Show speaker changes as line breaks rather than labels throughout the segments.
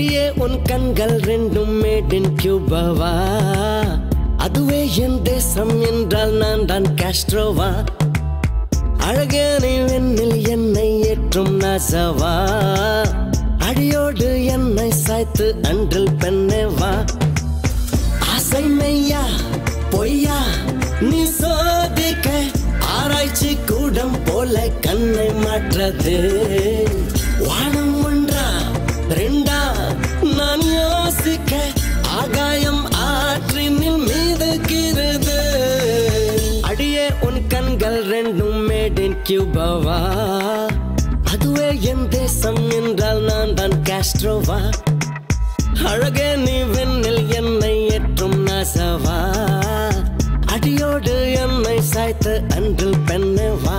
அடியே உன் கண்கள் ரெண்டும் மேட் இன் கியூபாவா அதுவே என் தேசம் என்றால் நான் தான் காஸ்ட்ரோவா அழகே நீ வெண்ணில் என்னை ஏற்றும் நாசவா அடியோடு என்னை சாய்த்து அன்றில் பெண்ணே வா ஆசை மெய்யா பொய்யா நீ சோதிக்க ஆராய்ச்சி கூடம் போல கண்ணை மாற்றது வானம் ஒன்றா ரெண்டா நான் யோசிக்க ஆகாயம் ஆற்றினில் மீதுகிறது அடியே உன் கண்கள் ரெண்டும் மேட் இன் கியூபாவா அதுவே என் தேசம் என்றால் நான் தான் காஸ்ட்ரோவா அழகே நீ வெண்ணில் என்னை ஏற்றும் நாசவா அடியோடு என்னை சாய்த்து அன்றில் பெண்ணே வா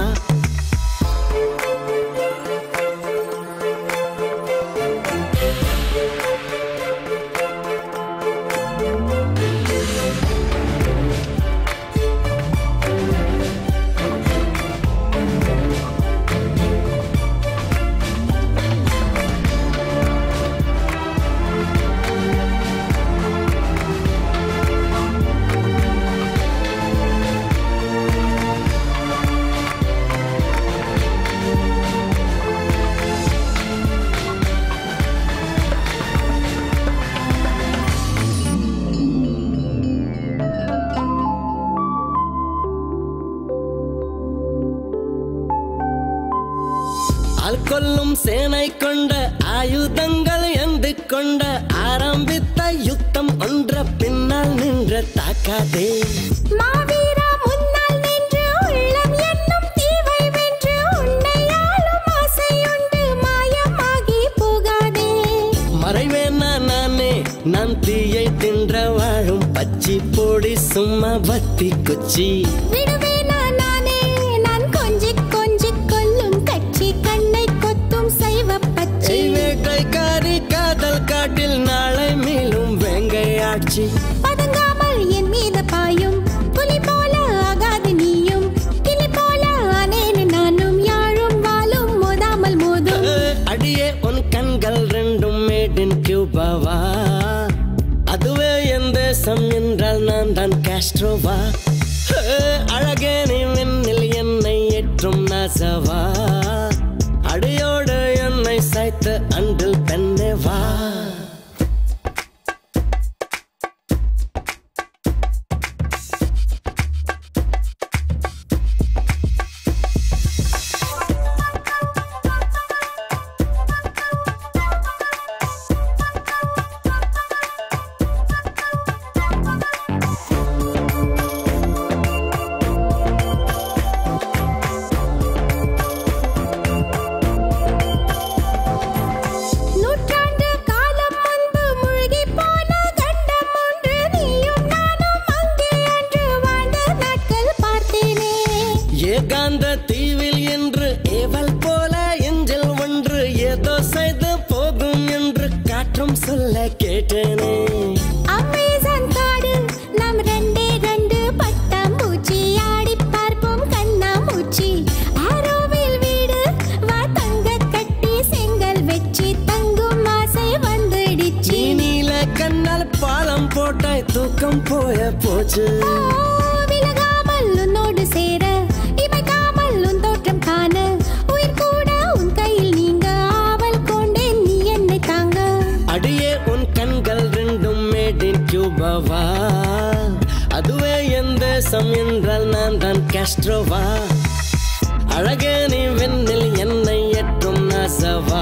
ஆள் கொல்லும் சேனை கொண்ட ஆயுதங்கள் எந்து கொண்ட ஆரம்பித்த யுத்தம் ஒன்ற பின்னால் நின்ற தாக்காதே
மாவீரா முன்னால் நின்று உள்ளம் என்னும் தீவை வென்று உன்னை ஆளும் ஆசையுண்டு மாயமாகி போகாதே
மறைவேனா நானே நான் தீயை தின்ற வாழும் பச்சி போடி சும்மா பத்தி குச்சி
விடுவேனா நானே நான் கொஞ்சி கொஞ்சி கொல்லும் கட்சி கண்ணை கொத்தும் சைவ பச்சை
வேட்டைக்காரி காதல் காட்டில் நாளை மேலும் வேங்கை ஆட்சி
பதுங்காமல் என் மீது பாயும் புலி போல ஆகாது நீயும் கிளி போல ஆனேன் நானும் யாழும் வாழும் மோதாமல் மோதும்
அடியே உன் கண்கள் ரெண்டும் மேட் இன் கியூபாவா அதுவே என் தேசம் என்றால் நான் தான் காஸ்ட்ரோவா அழகே நீ மின்னில் என்னை ஏற்றும் நாசவா அடியோடு என்னை சாய்த்து அன்றில் பெண்ணே வா
நூற்றாண்டு காலம் முன்பு முழுகிப் போன கண்டம் ஒன்று நீயும் நானும் அங்கே அன்று வாழ்ந்த நாட்கள் பார்த்தேனே
ஏகாந்த தீவில் என்று ஏவல் போல எஞ்சில் ஒன்று ஏதோ செய்து போகும் என்று காற்றும் சொல்ல கேட்டேனே
அமேசான் காடு நாம் ரெண்டே ரெண்டு பட்டாம்பூச்சி ஆடிப் பார்ப்போம் கண்ணாமூச்சி ஆரோவில் வீடு வா தங்க கட்டி செங்கல் வச்சு தங்கும் ஆசை வந்துடுச்சு
நீ நீல கண்ணால் பாலம் போட்டாய் தூக்கம் போய போச்சு
ஓ, விலகாமல் உன்னோடு சேர இமைக்காமல் உன் தோற்றம் காண உயிர் கூட உன் கையில் நீங்க ஆவல் கொண்டேன் நீ என்னை தாங்க
அடியே உன் கண்கள் ரெண்டும் மேட் இன் கியூபாவா அதுவே என் தேசம் என்றால் நான் தான் காஸ்ட்ரோவா அழகே நீ வெண்ணில் என்னை ஏற்றும் நாசவா